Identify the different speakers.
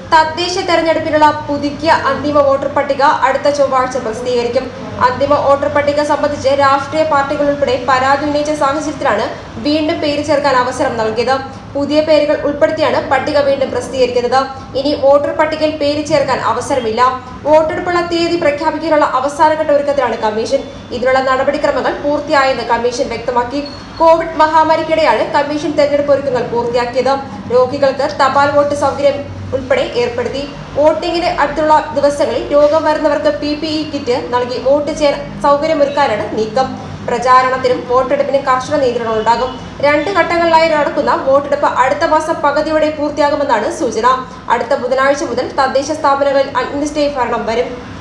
Speaker 1: തദ്ദേശ തെരഞ്ഞെടുപ്പിനുള്ള പുതുക്കിയ അന്തിമ വോട്ടർ പട്ടിക അടുത്ത ചൊവ്വാഴ്ച പ്രസിദ്ധീകരിക്കും അന്തിമ വോട്ടർ പട്ടിക സംബന്ധിച്ച് രാഷ്ട്രീയ പാർട്ടികൾ ഉൾപ്പെടെ പരാതി ഉന്നയിച്ച സാഹചര്യത്തിലാണ് വീണ്ടും പേര് ചേർക്കാൻ അവസരം നൽകിയത് പുതിയ പേരുകൾ ഉൾപ്പെടുത്തിയാണ് പട്ടിക വീണ്ടും പ്രസിദ്ധീകരിക്കുന്നത് ഇനി വോട്ടർ പട്ടികയിൽ പേര് ചേർക്കാൻ അവസരമില്ല വോട്ടെടുപ്പുള്ള തീയതി പ്രഖ്യാപിക്കാനുള്ള അവസാനഘട്ട ഒരുക്കത്തിലാണ് കമ്മീഷൻ ഇതിനുള്ള നടപടിക്രമങ്ങൾ പൂർത്തിയായെന്ന് കമ്മീഷൻ വ്യക്തമാക്കി കോവിഡ് മഹാമാരിക്കിടെയാണ് കമ്മീഷൻ തെരഞ്ഞെടുപ്പ് ഒരുക്കങ്ങൾ പൂർത്തിയാക്കിയത് രോഗികൾക്ക് തപാൽ വോട്ട് സൗകര്യം ഉൾപ്പെടെ ഏർപ്പെടുത്തി വോട്ടിംഗിന് അടുത്തുള്ള ദിവസങ്ങളിൽ രോഗം വരുന്നവർക്ക് പി പി ഇ കിറ്റ് നൽകി വോട്ട് ചെയ്യാൻ സൗകര്യമൊരുക്കാനാണ് നീക്കം പ്രചാരണത്തിനും വോട്ടെടുപ്പിനും കർശന നിയന്ത്രണം ഉണ്ടാകും രണ്ട് ഘട്ടങ്ങളിലായി നടക്കുന്ന വോട്ടെടുപ്പ് അടുത്ത മാസം പകുതിയോടെ പൂർത്തിയാകുമെന്നാണ് സൂചന അടുത്ത ബുധനാഴ്ച മുതൽ തദ്ദേശ സ്ഥാപനങ്ങളിൽ അഡ്മിനിസ്ട്രേറ്റീവ് ഭരണം വരും